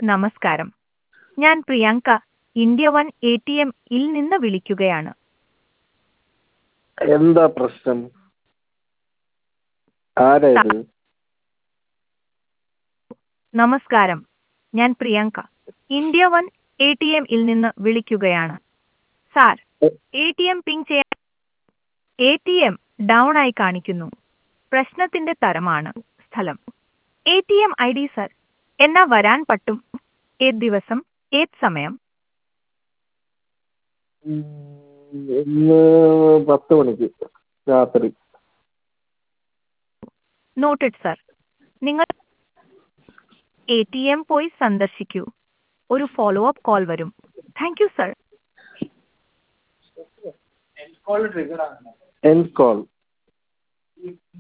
നമസ്കാരം ഞാൻ Priyanka India One A T M ഇൽ നിന്ന് വിളിക്കുകയാണ് എന്താ പ്രശ്നം ആരാ ഇത് നമസ്കാരം ഞാൻ Priyanka India One A T M ഇൽ നിന്ന് വിളിക്കുകയാണ് sir A T M ping ചെയ്യാൻ എ ടി എം ഡൗൺ ആയി കാണിക്കുന്നു പ്രശ്നത്തിന്റെ തരമാണ് സ്ഥലം A T M I D sir എന്നാ വരാൻ പറ്റും ഏത് ദിവസം ഏത് സമയം ഉം, ഇന്ന് പത്ത് മണിക്ക് രാത്രി നോട്ടഡ് സർ നിങ്ങൾ എ ടി എം പോയി സന്ദർശിക്കൂ ഒരു ഫോളോ അപ്പ് കോൾ വരും thank you sir end call